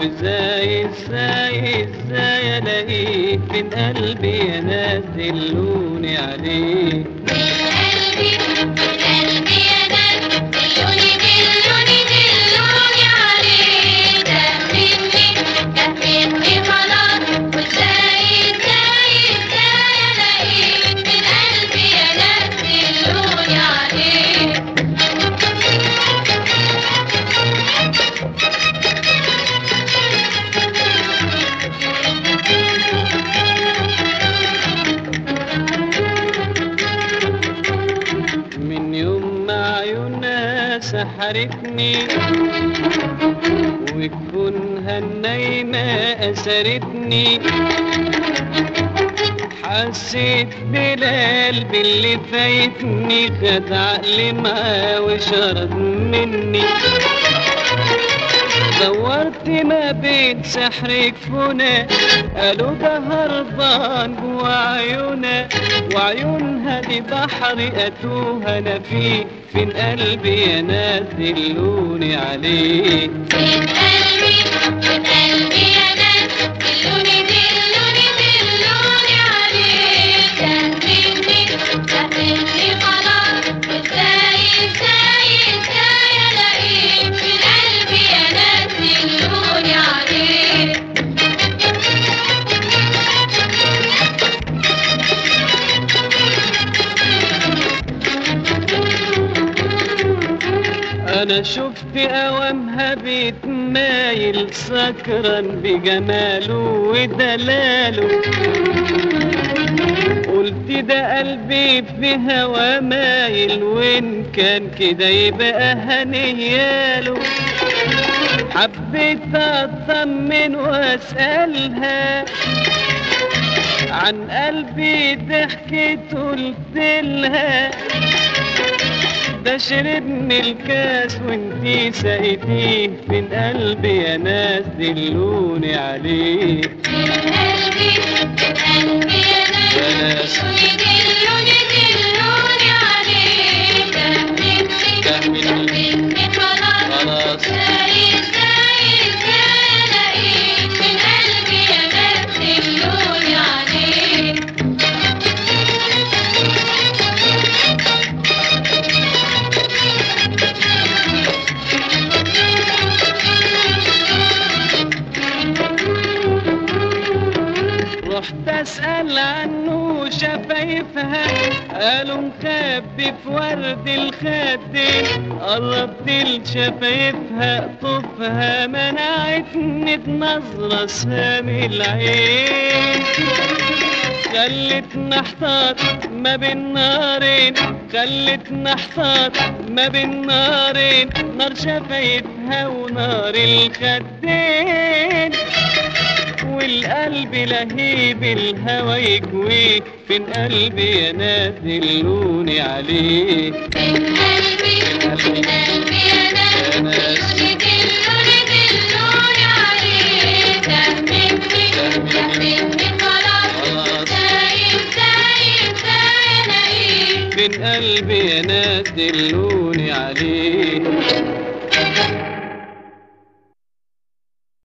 وازاي ازاي ازاي الاقيك من قلبي يا ناس دلوني عليك من يوم ما عيونها سحرتني وجفونها النايمة أسرتني حسيت بالقلب اللي فايتني خد عقلي معاه وشرد مني دورت ما بين سحرك فنا قالوا ده هربان جوا عيونها وعيونها دي بحر اتوه انا فيه فين قلبي يا ناس دلوني عليه انا شفت اوامها بيتمايل سكران بجماله ودلاله قلت ده قلبي في هوا مايل وان كان كده يبقى هنياله حبيت اطمن واسالها عن قلبي ضحكت قلت لها ده شربني الكاس وانتي سقيتيه من قلبي يا ناس دلوني عليه يا ناس خلاص رحت اسال عنه شفايفها قالوا مخبي في ورد الخدين قربت لشفايفها طفها منعتني بنظرة سامي العين خلتنا احتار ما بين نارين خلتنا احتار ما بين نارين نار شفايفها ونار الخدين والقلب لهيب الهوى يكويه فين قلبي يا ناس دلوني عليه يا ناس خلاص فين قلبي يا ناس دلوني عليه